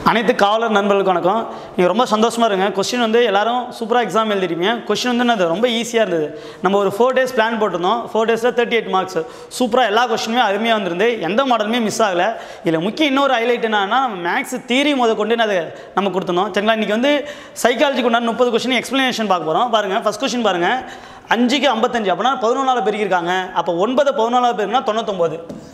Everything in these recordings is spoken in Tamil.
அனைத்து காவலர் நண்பர்களுக்கு வணக்கம் நீங்கள் ரொம்ப சந்தோஷமாக இருங்க கொஸ்டின் வந்து எல்லாரும் சூப்பராக எக்ஸாம் எழுதிருப்பீங்க கொஸ்டின் வந்து என்னது ரொம்ப ஈஸியாக இருந்தது நம்ம ஒரு ஃபோர் டேஸ் பிளான் போட்டிருந்தோம் ஃபோர் டேஸில் தேர்ட்டி எயிட் மார்க்ஸ் சூப்பராக எல்லா கொஸ்டினுமே அருமையாக வந்திருந்து எந்த மாடலுமே மிஸ் ஆகலை இதில் முக்கிய இன்னொரு ஹைலைட் என்னன்னா நம்ம மேக்ஸ் தியரி முத கொண்டு அதை நம்ம கொடுத்துருந்தோம் சரிங்களா இன்றைக்கி வந்து சைக்காலஜிக்கு உண்டான முப்பது கொஸ்டின் எக்ஸ்ப்ளனேஷன் பார்க்க போகிறோம் பாருங்கள் ஃபஸ்ட் கொஸ்டின் பாருங்கள் அஞ்சுக்கு ஐம்பத்தஞ்சு அப்படின்னா பதினொன்றாவது பெருக்கியிருக்காங்க அப்போ ஒன்பது பதினொன்றாவது பேருக்குன்னா தொண்ணூத்தொம்பது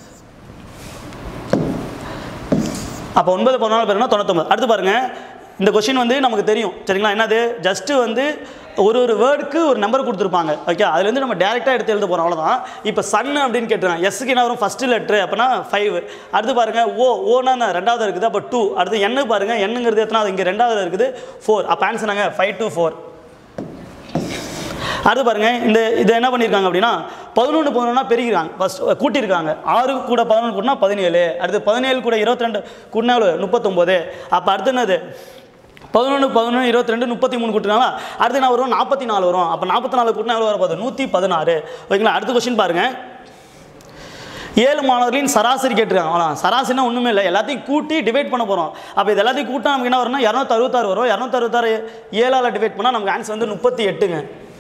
அப்போ ஒன்பது பதினாலு பேருனா தொண்ணூத்தொம்பது அடுத்து பாருங்க இந்த கொஷின் வந்து நமக்கு தெரியும் சரிங்களா என்னது ஜஸ்ட்டு வந்து ஒரு ஒரு வேர்டுக்கு ஒரு நம்பர் கொடுத்துருப்பாங்க ஓகே அதுலேருந்து நம்ம டேரெக்டாக எடுத்து எழுத போகிறோம் அவ்வளோதான் இப்போ சன் அப்படின்னு கேட்டுருக்காங்க எஸ்க்கு என்ன வரும் ஃபஸ்ட்டு லெட்ரு அப்போனா ஃபைவ் அடுத்து பாருங்க ஓ ஓனா என்ன ரெண்டாவது இருக்குது அப்போ டூ அடுத்து எண்ணு பாருங்க எண்ணுங்கிறது எத்தனாவது இங்கே ரெண்டாவது இருக்குது ஃபோர் அப்போ ஆன்சர் நாங்கள் ஃபைவ் டூ ஃபோர் அடுத்து பாருங்க இந்த இதை என்ன பண்ணியிருக்காங்க அப்படின்னா பதினொன்று பதினொன்றா பெருகிறாங்க ஃபஸ்ட் கூட்டியிருக்காங்க ஆறு கூட பதினொன்று கூட்டினா பதினேழு அடுத்து பதினேழு கூட இருபத்தி ரெண்டு கூட்டினா எவ்வளோ முப்பத்தொம்போது அப்போ அடுத்து என்னது பதினொன்று பதினொன்று இருபத்தி ரெண்டு முப்பத்தி மூணு கூட்டினாங்களா அடுத்து என்ன வரும் நாற்பத்தி நாலு வரும் அப்போ நாற்பத்தி நாலு கூட்டினா எவ்வளோ வரப்போகுது நூற்றி பதினாறு ஓகேங்களா அடுத்த கொஸ்டின் பாருங்கள் ஏழு மாணவர்களின் சராசரி கேட்டிருக்காங்க அவ்வளோ சராசரினா ஒன்றுமே இல்லை எல்லாத்தையும் கூட்டி டிவைட் பண்ண போகிறோம் அப்போ இது எல்லாத்தையும் கூட்டா நமக்கு என்ன வரும்னா இரநூத்தி அறுபத்தாறு வரும் இரநூத்தி அறுபத்தாறு ஏழால் டிவைட் பண்ணால் நமக்கு ஆன்சர் வந்து முப்பத்தி எட்டுங்க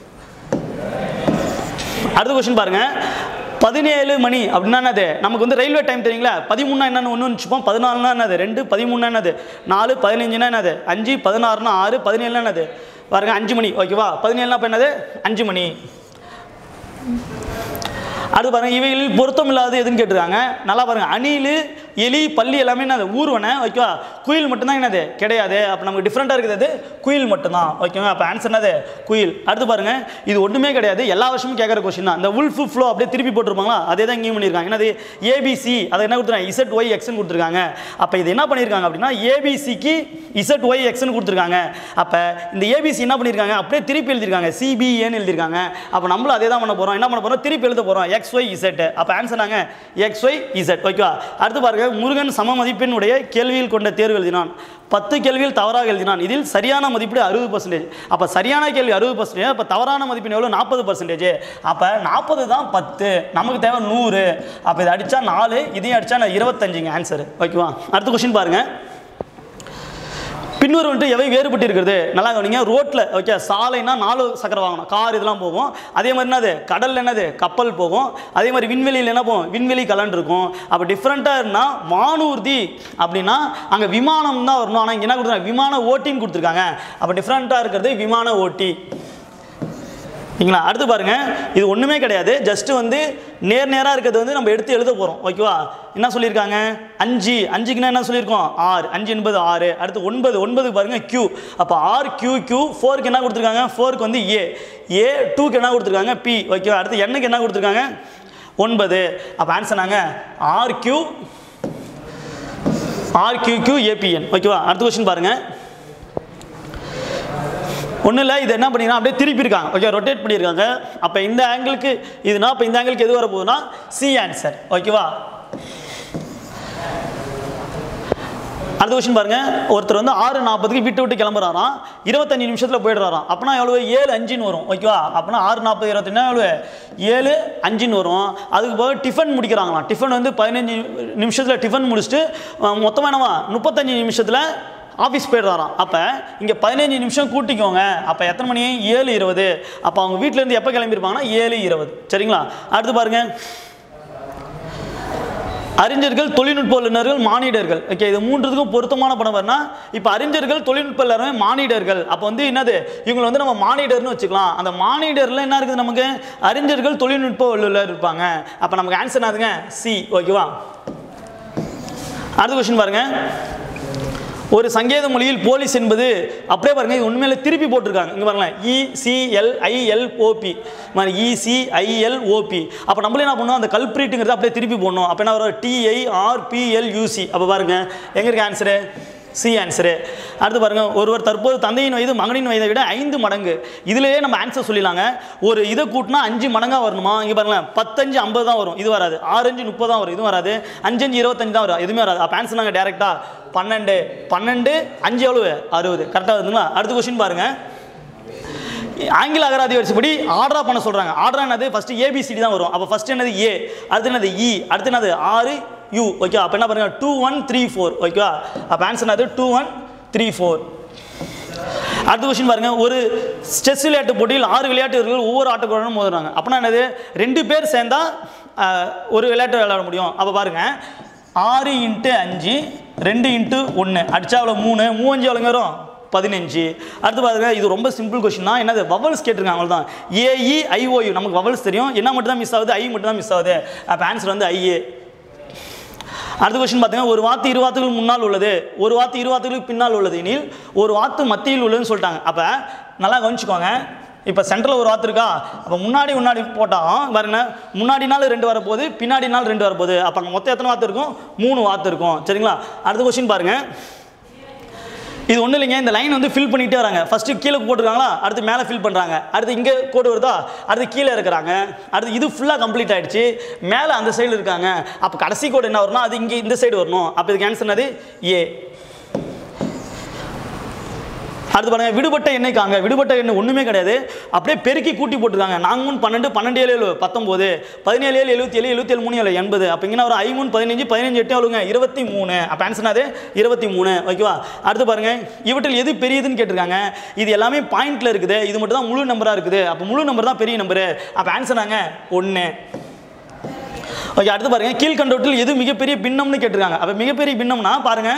அடுத்த கொஸ்டின் பாருங்க பதினேழு மணி அப்படின்னா என்னது நமக்கு வந்து ரயில்வே டைம் தெரியுங்களா பதிமூணா என்னன்னு ஒன்று வச்சுப்போம் பதினாலுனா என்னது ரெண்டு பதிமூணா என்னது நாலு பதினஞ்சுனா என்னது அஞ்சு பதினாறுனா ஆறு பதினேழுனா என்னது பாருங்க அஞ்சு மணி ஓகேவா பதினேழுனா இப்போ என்னது அஞ்சு மணி அடுத்து பாருங்க இவைகளில் பொருத்தம் இல்லாதது எதுன்னு கேட்டிருக்காங்க நல்லா பாருங்க அணில் எலி பள்ளி எல்லாமே என்னது ஊர்வனை ஓகேவா குயில் மட்டும்தான் என்னது கிடையாது அப்போ நமக்கு டிஃப்ரெண்ட்டாக இருக்குது அது குயில் மட்டும்தான் ஓகேவா அப்போ ஆன்சர் என்னது குயில் அடுத்து பாருங்க இது ஒன்றுமே கிடையாது எல்லா வருஷமும் கேட்குற கொஸ்டின் தான் இந்த உல்ஃபு ஃப்ளோ அப்படியே திருப்பி போட்டிருப்பாங்களா அதே தான் இங்கேயும் பண்ணியிருக்காங்க என்னது ஏபிசி அதை என்ன கொடுத்துருக்காங்க இசட் ஒய் எக்ஸ்னு கொடுத்துருக்காங்க அப்போ இது என்ன பண்ணியிருக்காங்க அப்படின்னா ஏபிசிக்கு இசட் ஒய் எக்ஸ்னு கொடுத்துருக்காங்க அப்போ இந்த ஏபிசி என்ன பண்ணியிருக்காங்க அப்படியே திருப்பி எழுதியிருக்காங்க சிபிஏன்னு எழுதியிருக்காங்க அப்போ நம்மளும் அதே தான் பண்ண போகிறோம் என்ன பண்ண போகிறோம் திருப்பி எழுத போகிறோம் எக்ஸ் ஒய் இசட் அப்போ ஆன்சர் நாங்கள் எக்ஸ் ஒய் இசட் ஓகேவா அடுத்து பாருங்க முருகன் சம மதிப்பெண்ணுடைய கேள்வியில் கொண்ட தேர்வு எழுதினான் பத்து கேள்வியில் தவறாக எழுதினான் இதில் சரியான மதிப்பீடு அறுபது பர்சன்டேஜ் அப்போ சரியான கேள்வி அறுபது பர்சன்டேஜ் அப்போ தவறான மதிப்பெண் எவ்வளோ நாற்பது பர்சன்டேஜ் அப்போ நாற்பது தான் பத்து நமக்கு தேவை நூறு அப்போ இதை அடித்தா நாலு இதையும் அடித்தா இருபத்தஞ்சுங்க ஆன்சர் ஓகேவா அடுத்த கொஸ்டின் பாருங்கள் பின்னூறு வந்துட்டு எவை வேறுபட்டு இருக்கிறது நல்லா கவனிங்க ரோட்டில் ஓகே சாலைனா நாலு சக்கர வாகனம் கார் இதெல்லாம் போகும் அதே மாதிரி என்னது கடலில் என்னது கப்பல் போகும் அதே மாதிரி விண்வெளியில் என்ன போகும் விண்வெளி கலன் இருக்கும் அப்போ டிஃப்ரெண்ட்டாக இருந்தால் வானூர்தி அப்படின்னா அங்கே விமானம் தான் வரணும் ஆனால் இங்கே என்ன கொடுத்துருக்காங்க விமான ஓட்டின்னு கொடுத்துருக்காங்க அப்போ டிஃப்ரெண்ட்டாக இருக்கிறது விமான ஓட்டி சரிங்களா அடுத்து பாருங்க இது ஒன்றுமே கிடையாது ஜஸ்ட் வந்து நேர் நேராக இருக்கிறது வந்து நம்ம எடுத்து எழுத போகிறோம் ஓகேவா என்ன சொல்லியிருக்காங்க அஞ்சு அஞ்சுக்குன்னா என்ன சொல்லியிருக்கோம் ஆறு அஞ்சு என்பது ஆறு அடுத்து ஒன்பது ஒன்பது பாருங்க கியூ அப்போ ஆர் கியூ கியூ ஃபோருக்கு என்ன கொடுத்துருக்காங்க ஃபோருக்கு வந்து ஏ ஏ டூக்கு என்ன கொடுத்துருக்காங்க பி ஓகேவா அடுத்து எண்ணுக்கு என்ன கொடுத்துருக்காங்க ஒன்பது அப்போ ஆன்சர் நாங்கள் R Q R Q Q ABN ஓகேவா அடுத்த கொஸ்டின் பாருங்கள் ஒன்றும் இல்லை இது என்ன பண்ணிங்கன்னா அப்படியே திருப்பி இருக்காங்க ஓகே ரொட்டேட் பண்ணியிருக்காங்க அப்போ இந்த ஆங்கிளுக்கு இதுனா அப்போ இந்த ஆங்கிளுக்கு எது வர போகுதுன்னா சி ஆன்சர் ஓகேவா அடுத்த கொஸ்டின் பாருங்க ஒருத்தர் வந்து ஆறு நாற்பதுக்கு விட்டு விட்டு கிளம்புறாராம் இருபத்தஞ்சு நிமிஷத்தில் போயிடுறாராம் அப்போனா எவ்வளோ ஏழு அஞ்சுன்னு வரும் ஓகேவா அப்போனா ஆறு நாற்பது இருபத்தஞ்சு எவ்வளோ ஏழு அஞ்சுன்னு வரும் அதுக்கு போக டிஃபன் முடிக்கிறாங்களாம் டிஃபன் வந்து பதினஞ்சு நிமிஷத்தில் டிஃபன் முடிச்சுட்டு மொத்தமாக என்னவா முப்பத்தஞ்சு நிமிஷத்தில் ஆஃபீஸ் போயிடுறாராம் அப்போ இங்கே பதினஞ்சு நிமிஷம் கூட்டிக்கோங்க அப்போ எத்தனை மணி ஏழு இருபது அப்போ அவங்க வீட்டிலேருந்து எப்போ கிளம்பியிருப்பாங்கன்னா ஏழு இருபது சரிங்களா அடுத்து பாருங்கள் அறிஞர்கள் தொழில்நுட்ப வல்லுநர்கள் மானிடர்கள் ஓகே இது மூன்றுத்துக்கும் பொருத்தமான படம் வரனா இப்போ அறிஞர்கள் தொழில்நுட்ப எல்லாருமே மானிடர்கள் அப்போ வந்து என்னது இவங்களை வந்து நம்ம மானிடர்னு வச்சுக்கலாம் அந்த மானிடரில் என்ன இருக்குது நமக்கு அறிஞர்கள் தொழில்நுட்ப வல்லுநர் இருப்பாங்க அப்போ நமக்கு ஆன்சர் என்னதுங்க சி ஓகேவா அடுத்த கொஸ்டின் பாருங்க ஒரு சங்கேத மொழியில் போலீஸ் என்பது அப்படியே பாருங்க இது உண்மையில திருப்பி போட்டிருக்காங்க இங்க பாருங்களேன் இசிஎல்ஐஎல்ஓபி மாதிரி இசிஐஎல்ஓபி அப்போ நம்மளே என்ன பண்ணோம் அந்த கல்பிரிட்டுங்கிறத அப்படியே திருப்பி போடணும் அப்போ என்ன வரும் டிஐஆர்பிஎல்யூசி அப்போ பாருங்க எங்க இருக்கு ஆன்சரு சி ஆன்சரு அடுத்து பாருங்க ஒருவர் தற்போது தந்தையின் வயது மகனின் வயதை விட ஐந்து மடங்கு இதுலயே நம்ம ஆன்சர் சொல்லிடலாங்க ஒரு இதை கூட்டினா அஞ்சு மடங்கா வரணுமா இங்க பாருங்களேன் பத்தஞ்சு ஐம்பது தான் வரும் இது வராது ஆறஞ்சு முப்பது தான் வரும் இதுவும் வராது அஞ்சஞ்சு இருபத்தஞ்சு தான் வரும் எதுவுமே வராது அப்போ ஆன்சர் நாங்கள் டேரெக்டா பன்னெண்டு பன்னெண்டு அஞ்சு எவ்வளவு அறுபது கரெக்டாக வருதுங்களா அடுத்த கொஸ்டின் பாருங்க ஆங்கில அகராதி வரிசைப்படி ஆர்டரா பண்ண சொல்றாங்க ஆர்டரா என்னது ஃபர்ஸ்ட் ஏபிசிடி தான் வரும் அப்போ ஃபர்ஸ்ட் என்னது ஏ அடுத்து என்னது இ அடுத்து என்னது ஆறு யூ ஓகே அப்போ என்ன பாருங்க டூ ஒன் த்ரீ ஃபோர் ஓகேவா அப்போ ஆன்சர் அது டூ ஒன் த்ரீ ஃபோர் அடுத்த கொஸ்டின் பாருங்க ஒரு செஸ் விளையாட்டு போட்டியில் ஆறு விளையாட்டு வீரர்கள் ஒவ்வொரு ஆட்டக்காரரும் மோதுறாங்க அப்படின்னா என்னது ரெண்டு பேர் சேர்ந்தா ஆஹ், ஒரு விளையாட்டு விளையாட முடியும் அப்போ பாருங்க ஆறு இன்ட்டு அஞ்சு ரெண்டு இன்ட்டு ஒன்று அடிச்சா அவ்வளோ மூணு மூவஞ்சு எவ்வளோங்க வரும் பதினஞ்சு அடுத்து பாருங்க இது ரொம்ப சிம்பிள் கொஸ்டின் தான் என்னது வவல்ஸ் கேட்டிருக்காங்க அவ்வளோதான் ஏஇ ஐஓயு நமக்கு வவல்ஸ் தெரியும் என்ன மட்டும் தான் மிஸ் ஆகுது ஐ மட்டும் தான் மிஸ் ஆகுது அப்போ ஆன்சர் வந்து ஐஏ அடுத்த கொஸ்டின் பார்த்தீங்கன்னா ஒரு வாத்து இரு வாத்துகளுக்கு முன்னால் உள்ளது ஒரு வாத்து இரு வாத்துகளுக்கு பின்னால் உள்ளது எனில் ஒரு வாத்து மத்தியில் உள்ளதுன்னு சொல்லிட்டாங்க அப்போ நல்லா கவனிச்சுக்கோங்க இப்போ சென்டரில் ஒரு வாத்து இருக்கா அப்போ முன்னாடி முன்னாடி போட்டால் பாருங்க முன்னாடி நாள் ரெண்டு வரப்போகுது பின்னாடி நாள் ரெண்டு வரப்போகுது அப்போ அங்கே மொத்தம் எத்தனை வாத்து இருக்கும் மூணு வாத்து இருக்கும் சரிங்களா அடுத்த கொஸ்டின் பாருங்கள் இது ஒன்றும் இல்லைங்க இந்த லைன் வந்து ஃபில் பண்ணிகிட்டே வராங்க ஃபஸ்ட்டு கீழே போட்டிருக்காங்களா அடுத்து மேலே ஃபில் பண்ணுறாங்க அடுத்து இங்கே கோடு வருதா அடுத்து கீழே இருக்கிறாங்க அடுத்து இது ஃபுல்லாக கம்ப்ளீட் ஆயிடுச்சு மேலே அந்த சைடு இருக்காங்க அப்போ கடைசி கோடு என்ன வரணும் அது இங்கே இந்த சைடு வரணும் அப்போ இதுக்கு ஆன்சர் என்னது ஏ அடுத்து பாருங்க விடுபட்ட எண்ணெய் காங்க விடுபட்ட எண்ணெய் ஒன்றுமே கிடையாது அப்படியே பெருக்கி கூட்டி போட்டிருக்காங்க நாங்க மூணு பன்னெண்டு பன்னெண்டு ஏழு ஏழு பத்தொம்போது பதினேழு ஏழு எழுபத்தி ஏழு எழுபத்தி ஏழு மூணு ஏழு எண்பது அப்போ இங்கே ஒரு ஐ மூணு பதினஞ்சு பதினஞ்சு எட்டு எவ்வளோங்க இருபத்தி மூணு அப்போ ஆன்சர் அது இருபத்தி மூணு ஓகேவா அடுத்து பாருங்க இவற்றில் எது பெரியதுன்னு கேட்டிருக்காங்க இது எல்லாமே பாயிண்ட்ல இருக்குது இது மட்டும் தான் முழு நம்பராக இருக்குது அப்போ முழு நம்பர் தான் பெரிய நம்பரு அப்போ ஆன்சர் நாங்க ஒன்று ஓகே அடுத்து பாருங்க கீழ்கண்டவற்றில் எது மிகப்பெரிய பின்னம்னு கேட்டிருக்காங்க அப்போ மிகப்பெரிய பின்னம்னா பாருங்க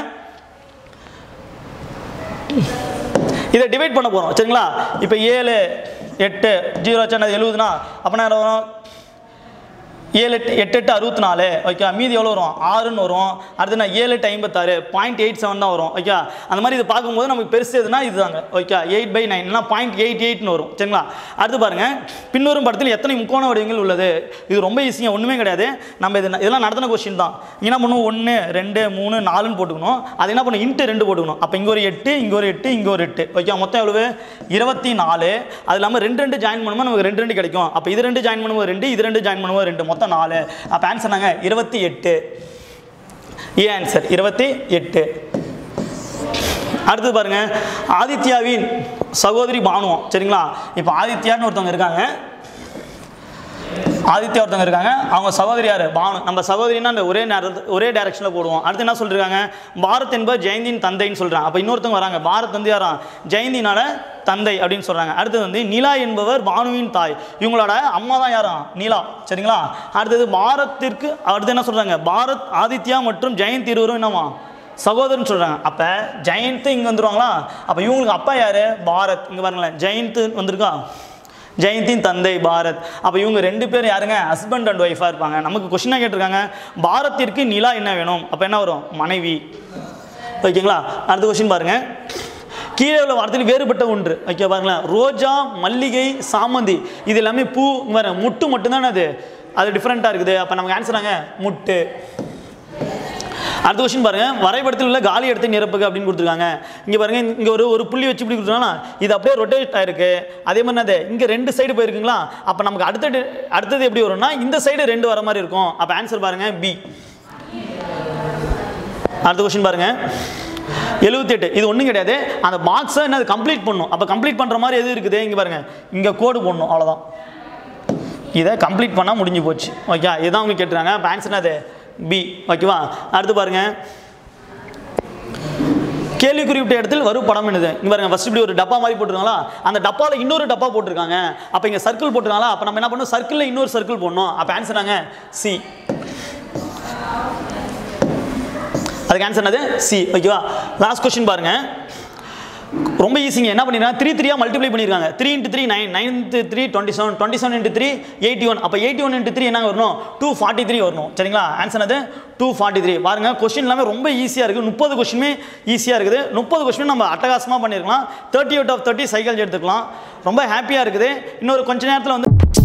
இதை டிவைட் பண்ண போகிறோம் சரிங்களா இப்போ ஏழு எட்டு ஜீரோ வச்சா எழுபதுனா அப்போனா என்ன வரும் ஏழு எட்டு எட்டு எட்டு அறுபத்தி நாலு ஓகே மீதி எவ்வளோ வரும் ஆறுன்னு வரும் அடுத்து நான் ஏழு எட்டு ஐம்பத்தாறு பாயிண்ட் எயிட் செவன் தான் வரும் ஓகே அந்த மாதிரி இது பார்க்கும்போது நமக்கு பெருசு எதுனா இதுதாங்க ஓகே எயிட் பை நைன் இல்லைனா பாயிண்ட் எயிட் எயிட்னு வரும் சரிங்களா அடுத்து பாருங்க பின்வரும் படத்தில் எத்தனை முக்கோண வடிவங்கள் உள்ளது இது ரொம்ப ஈஸியாக ஒன்றுமே கிடையாது நம்ம இது இதெல்லாம் நடத்தின கொஸ்டின் தான் என்ன பண்ணுவோம் ஒன்று ரெண்டு மூணு நாலுன்னு போட்டுக்கணும் அது என்ன பண்ணும் இன்ட்டு ரெண்டு போட்டுக்கணும் அப்போ இங்கே ஒரு எட்டு இங்கே ஒரு எட்டு இங்கே ஒரு எட்டு ஓகே மொத்தம் எவ்வளவு இருபத்தி நாலு அது இல்லாமல் ரெண்டு ரெண்டு ஜாயின் பண்ணும்போது நமக்கு ரெண்டு ரெண்டு கிடைக்கும் அப்போ இது ரெண்டு ஜாயின் பண்ணும்போது ரெண்டு இது ரெண்டு ஜாயின் பண்ணும்போது ரெண்டு மொத்தம் நாலு அப்போ ஆன்சர் நாங்க இருபத்தி எட்டு ஏ ஆன்சர் இருபத்தி எட்டு அடுத்து பாருங்க ஆதித்யாவின் சகோதரி பானுவம் சரிங்களா இப்போ ஆதித்யான்னு ஒருத்தவங்க இருக்காங்க ஆதித்யா ஒருத்தவங்க இருக்காங்க அவங்க சகோதரி யார் பானு நம்ம சகோதரின்னா அந்த ஒரே நேரத்து ஒரே டைரக்ஷனில் போடுவோம் அடுத்து என்ன சொல்லிருக்காங்க பாரத் என்பவர் ஜெயந்தின் தந்தைன்னு சொல்கிறாங்க அப்போ இன்னொருத்தவங்க வராங்க பாரத் வந்து யாரா ஜெயந்தினால தந்தை அப்படின்னு சொல்கிறாங்க அடுத்தது வந்து நிலா என்பவர் பானுவின் தாய் இவங்களோட அம்மா தான் யாராம் நிலா சரிங்களா அடுத்தது பாரத்திற்கு அடுத்து என்ன சொல்கிறாங்க பாரத் ஆதித்யா மற்றும் ஜெயந்த் இருவரும் என்னவா சகோதரன் சொல்கிறாங்க அப்போ ஜெயந்த் இங்கே வந்துருவாங்களா அப்போ இவங்களுக்கு அப்பா யார் பாரத் இங்கே பாருங்களேன் ஜெயந்த் வந்திருக்கா ஜெயந்தின் தந்தை பாரத் அப்போ இவங்க ரெண்டு பேர் யாருங்க ஹஸ்பண்ட் அண்ட் ஒய்ஃபாக இருப்பாங்க நமக்கு கொஷினாக கேட்டிருக்காங்க பாரத்திற்கு நிலா என்ன வேணும் அப்போ என்ன வரும் மனைவி ஓகேங்களா அடுத்த கொஷின் பாருங்க கீழே உள்ள வார்த்தையில் வேறுபட்ட ஒன்று ஓகே பாருங்களேன் ரோஜா மல்லிகை சாமந்தி இது எல்லாமே பூ இங்க பாருங்க முட்டு மட்டும்தானே அது அது டிஃப்ரெண்ட்டாக இருக்குது அப்போ நமக்கு ஆன்சராங்க முட்டு அடுத்த கொஸ்டின் பாருங்க வரைபடத்தில் உள்ள காலி இடத்தை நிரப்புக அப்படின்னு கொடுத்துருக்காங்க இங்கே பாருங்க இங்கே ஒரு ஒரு புள்ளி வச்சு இப்படி கொடுத்துருக்காங்கன்னா இது அப்படியே ரொட்டேட் ஆயிருக்கு அதே மாதிரி அது இங்கே ரெண்டு சைடு போயிருக்குங்களா அப்போ நமக்கு அடுத்த அடுத்தது எப்படி வரும்னா இந்த சைடு ரெண்டு வர மாதிரி இருக்கும் அப்போ ஆன்சர் பாருங்க பி அடுத்த கொஸ்டின் பாருங்க எழுபத்தி எட்டு இது ஒன்றும் கிடையாது அந்த பாக்ஸை என்ன கம்ப்ளீட் பண்ணும் அப்போ கம்ப்ளீட் பண்ணுற மாதிரி எது இருக்குது இங்கே பாருங்க இங்கே கோடு போடணும் அவ்வளோதான் இதை கம்ப்ளீட் பண்ணால் முடிஞ்சு போச்சு ஓகே இதுதான் அவங்க கேட்டுருக்காங்க அப்போ ஆன்சர் அது பி ஓகேவா அடுத்து பாருங்க கேள்வி குறிப்பிட்ட இடத்தில் வரும் படம் என்னது இங்க பாருங்க ஃபர்ஸ்ட் இப்படி ஒரு டப்பா மாதிரி போட்டிருக்காங்களா அந்த டப்பாவில் இன்னொரு டப்பா போட்டிருக்காங்க அப்போ இங்கே சர்க்கிள் போட்டிருக்காங்களா அப்போ நம்ம என்ன பண்ணணும் சர்க்கிளில் இன்னொரு சர்க்கிள் போடணும் அப்போ ஆன்சர் நாங்க சி அதுக்கு ஆன்சர் என்னது சி ஓகேவா லாஸ்ட் கொஸ்டின் பாருங்க ரொம்ப ஈஸிங்க என்ன பண்ணிருக்காங்க த்ரீ த்ரீயாக மல்டிப்ளை பண்ணியிருக்காங்க three into three nine nine three twenty seven twenty seven into three eighty one அப்போ எயிட்டி ஒன் இன்ட்டு த்ரீ என்ன வரணும் டூ ஃபார்ட்டி த்ரீ வரணும் சரிங்களா ஆன்சர் அது டூ ஃபார்ட்டி த்ரீ பாருங்க கொஸ்டின் எல்லாமே ரொம்ப ஈஸியாக இருக்குது முப்பது கொஸ்டினுமே ஈஸியாக இருக்குது முப்பது கொஸ்டின் நம்ம அட்டகாசமாக பண்ணியிருக்கலாம் thirty out of thirty cycle எடுத்துக்கலாம் ரொம்ப ஹாப்பியாக இருக்குது இன்னொரு கொஞ்ச நேரத்தில் வந்து